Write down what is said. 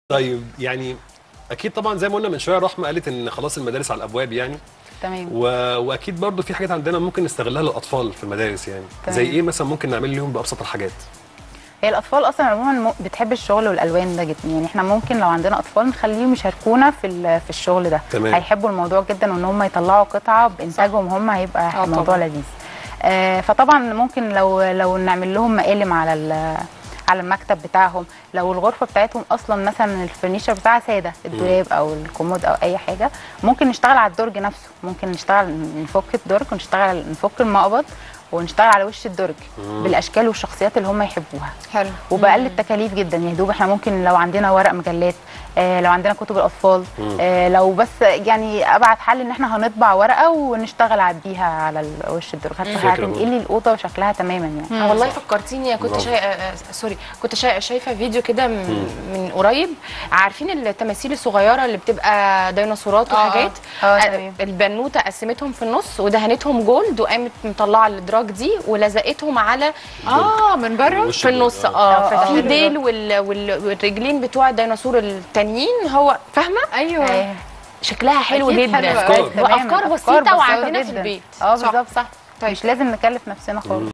طيب يعني اكيد طبعا زي ما قلنا من شويه رحمه قالت ان خلاص المدارس على الابواب يعني تمام و... واكيد برضو في حاجات عندنا ممكن نستغلها للاطفال في المدارس يعني تمام. زي ايه مثلا ممكن نعمل لهم بابسط الحاجات هي الاطفال اصلا عموما م- بتحب الشغل والالوان ده جدا يعني احنا ممكن لو عندنا اطفال نخليهم يشاركونا في ال- في الشغل ده تمام. هيحبوا الموضوع جدا وان هم يطلعوا قطعه بانتاجهم هم هيبقى آه الموضوع طبعاً. لذيذ آه فطبعا ممكن لو لو نعمل لهم مقالم على ال- على المكتب بتاعهم لو الغرفه بتاعتهم اصلا مثلا الفرنيشر بتاعها ساده الدولاب او الكومود او اي حاجه ممكن نشتغل على الدرج نفسه ممكن نشتغل نفك الدرج ونشتغل نفك المقبض ونشتغل على وش الدرج بالاشكال والشخصيات اللي هم يحبوها حلو وبقل التكاليف جدا يا دوب احنا ممكن لو عندنا ورق مجلات آه لو عندنا كتب الاطفال آه لو بس يعني ابعد حل ان احنا هنطبع ورقه ونشتغل ع- بيها على ال- وش الدرج فكرة هتنقلي الاوضه شكلها تماما يعني آه والله فكرتيني كنت برافو. شايفه آه، سوري كنت شايفه شايفه فيديو كده من, من قريب عارفين التماثيل الصغيره اللي بتبقى ديناصورات آه، آه. وحاجات آه، آه، تمام. البنوته قسمتهم في النص ودهنتهم جولد وقامت مطلعه الادراج دي ولزقتهم على اه من بره وش في النص الدرج، اه آه، ففي آه. ديل وال... وال... والرجلين بتوع الديناصور التانيين هو فاهمه ايوه آه. شكلها حلو أكيد جدا حلو أوي. وافكار تمام، بسيطه وعندنا في جداً. البيت اه صح، بالظبط صح طيب مش لازم نكلف نفسنا خالص